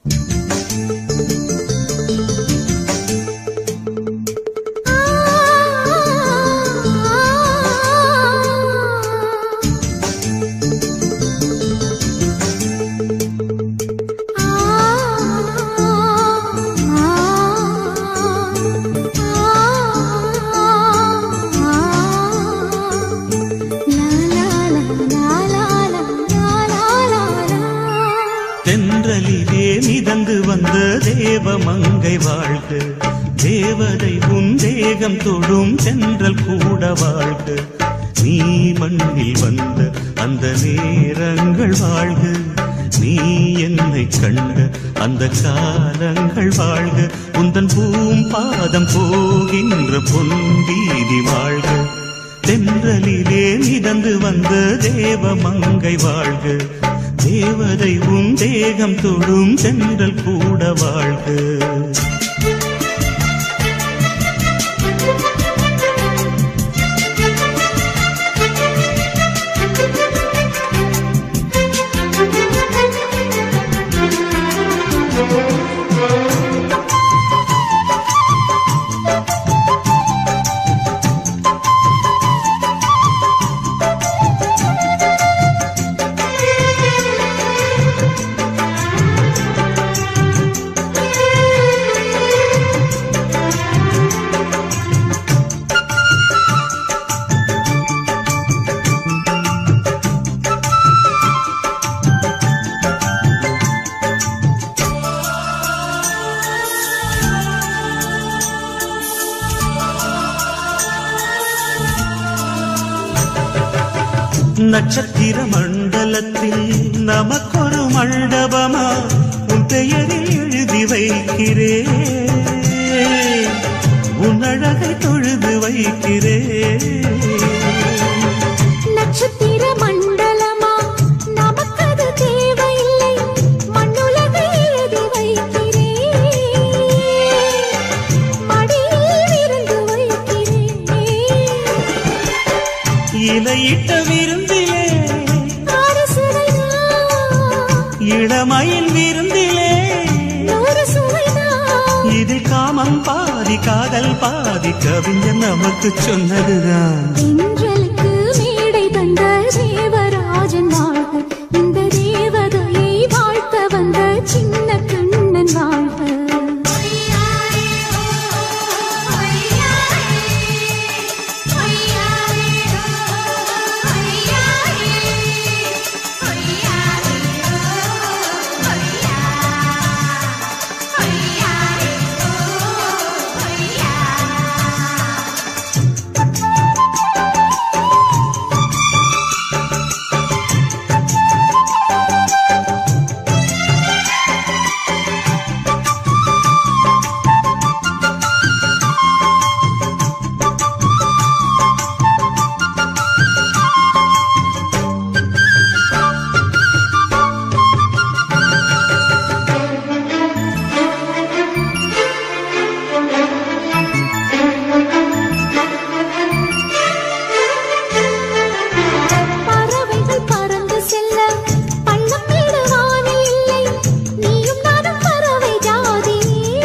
தென்றலிலே மிதந்து வந்த தேவ மங்கை வாழ்க தேவதை உன் தேகம் தொடும் தென்றல் கூட வாழ்க நீ மண்ணில் வந்த அந்த நேரங்கள் வாழ்க நீ என்னை கண்ட அந்த காலங்கள் வாழ்க உந்தன் பூம் பாதம் போகின்ற பொன் வீதி வாழ்க தென்றலிலே மிதந்து வந்த தேவ மங்கை வாழ்க தேவதை உன் தேகம் தொடும் தென்றல் கூட வாழ்க நட்சத்திர மண்டலத்தில் நமக்கொரு மண்டபமா உன் பெயரில் எழுதி வைக்கிறேன் உன் அழகை தொழுது வைக்கிறேன் நட்சத்திர மண்டலமா நமக்கது தேவையில்லை மண்ணுலகை எழுதி வைக்கிறேன் மடியில் இருந்து வைக்கிறேன் இலையிட்ட விருந்திலே ஆறு சுவைதான் இளமையின் விருந்திலே நூறு சுவைதான் இதில் காமம் பாதி காதல் பாதி கவிஞர் நமக்கு சொன்னதுதான் தென்றலுக்கு மேடை தந்த தேவராஜன் வாழ்க இந்த தேவதையை வாழ்த்த வந்த சின்ன கண்ணன் வாழ்க பறவைகள் பறந்து செல்ல பள்ளம் மேடு வானில் இல்லை நீயும் நானும் பறவை ஜாதி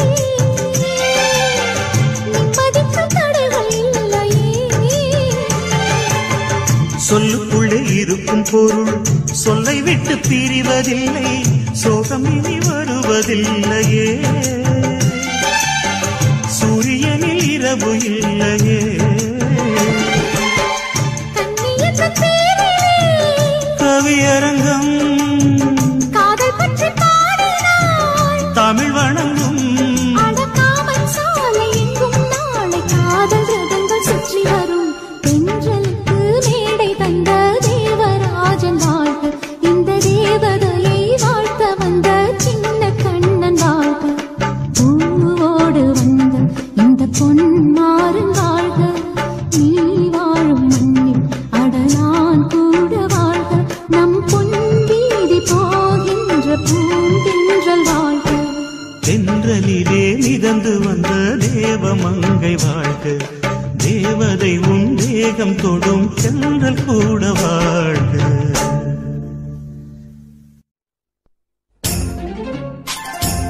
நிம்மதிக்கு தடைகள் இல்லையே சொல்லுக்குள்ளே இருக்கும் பொருள் சொல்லை விட்டு பிரிவதில்லை சோகம் இனி வருவதில்லையே சூரியனில் இரவு இல்லையே கண்ணியற்ற பேரிலே கவியரங்கம் காதல் பற்றி பாடினாள் தமிழ் வணங்கும் அடக்காமல் சாலை எங்கும் நாளை காதல் ரதங்கள் சுற்றி வரும் தென்றலுக்கு மேடை தந்த தேவராஜன் வாழ்க இந்த தேவதையை வாழ்த்த வந்த சின்ன கண்ணன் வாழ்க பூவோடு வந்த இந்த பொன் மாறன் வாழ்க நீ வாழும் மண்ணில் அடலான் கூட வாழ்க நம் பொன் வீதி போகின்ற பூந்தென்றல் வாழ்க தென்றலிலே மிதந்து வந்த தேவ மங்கை வாழ்க தேவதை உன் தேகம் தொடும் தென்றல் கூட வாழ்க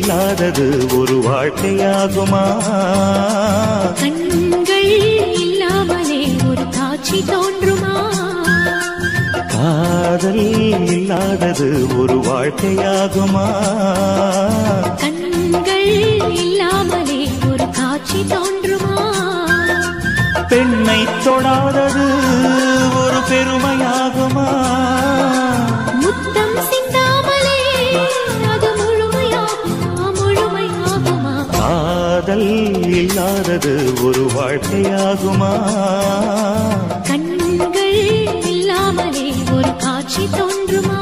இல்லாதது ஒரு வாழ்க்கையாகுமா கண்கள் இல்லாமலே ஒரு காட்சி தோன்றுமா காதல் இல்லாதது ஒரு வாழ்க்கையாகுமா கண்கள் இல்லாமலே ஒரு காட்சி தோன்றுமா பெண்ணை தொடாதது ஒரு பெருமையாகுமா முத்தம் சிந்தாமலே அது முழுமையாகுமா முழுமையாகுமா காதல் இல்லாதது ஒரு வாழ்க்கையாகுமா கண்கள் இல்லாமலே ஒரு காட்சி தோன்றுமா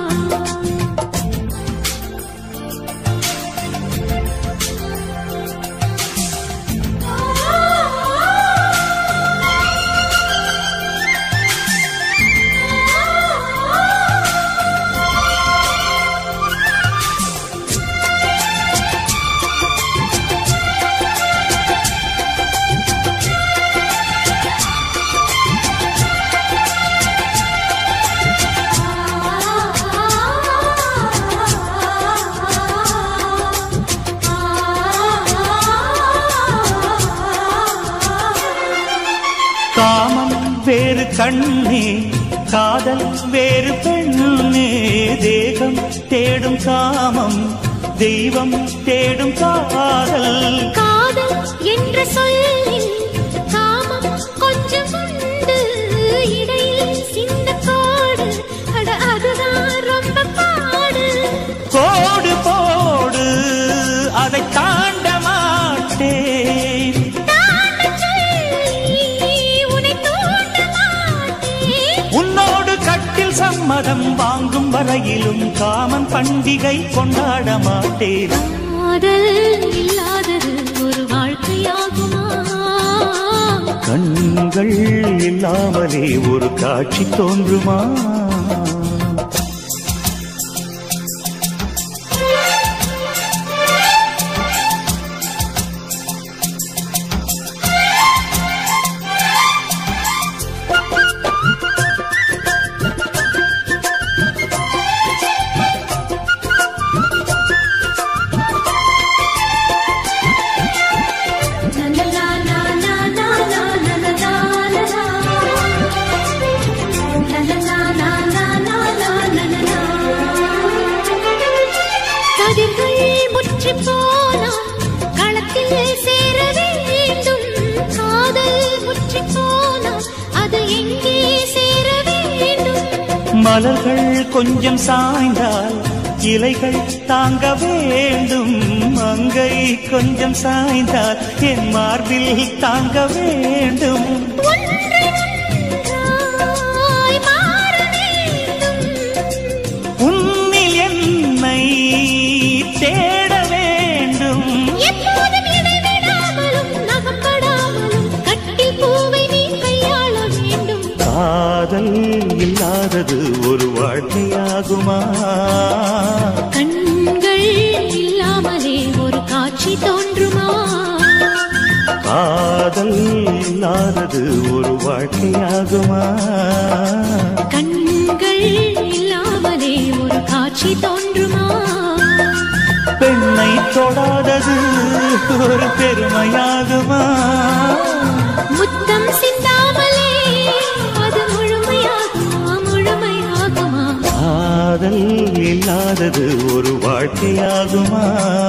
காமம் வேறு கண்ணே காதல் வேறு பெண்ணே தேகம் தேடும் காமம் தெய்வம் தேடும் காதல் காதல் என்ற சொல்லில் காமம் கொஞ்சம் உண்டு இடையில் சின்ன கோடு அட அதுதான் ரொம்ப பாடு கோடு போடு அதை தாண்ட மாட்டேன் தாண்டச் சொல்லி உன்னை தூண்ட மாட்டேன். உன்னோடு கட்டில் சம்மதம் வாங்கும் வரையிலும் காமன் பண்டிகை கொண்டாட மாட்டேன் காதல் இல்லாதது ஒரு வாழ்க்கையாகுமா கண்கள் இல்லாமலே ஒரு காட்சி தோன்றுமா கதிர்கள் முற்றி போனால் களத்தில் சேர வேண்டும் காதல் முற்றி போனால் அது எங்கே சேர வேண்டும் மலர்கள் கொஞ்சம் சாய்ந்தால் இலைகள் தாங்க வேண்டும் மங்கை கொஞ்சம் சாய்ந்தால் என் மார்பில் தாங்க வேண்டும் ஒன்றை ஒன்றாய் மாற வேண்டும் உன்னில் என்னை தேட வேண்டும் எப்போதும் இடைவிடாமலும் நகப்படாமலும் கட்டில் பூவை நீ கையாள வேண்டும் காதல் இல்லாதது ஒரு வாழ்க்கையாகுமா கண்கள் இல்லாமலே ஒரு காட்சி தோன்றுமா காதல் இல்லாதது ஒரு வாழ்க்கையாகுமா கண்கள் இல்லாமலே ஒரு காட்சி தோன்றுமா பெண்ணை தொடாதது ஒரு பெருமையாகுமா முத்தம் சிந்தாமலே அது முழுமையாகுமா முழுமையாகுமா காதல் இல்லாதது ஒரு வாழ்க்கையாகுமா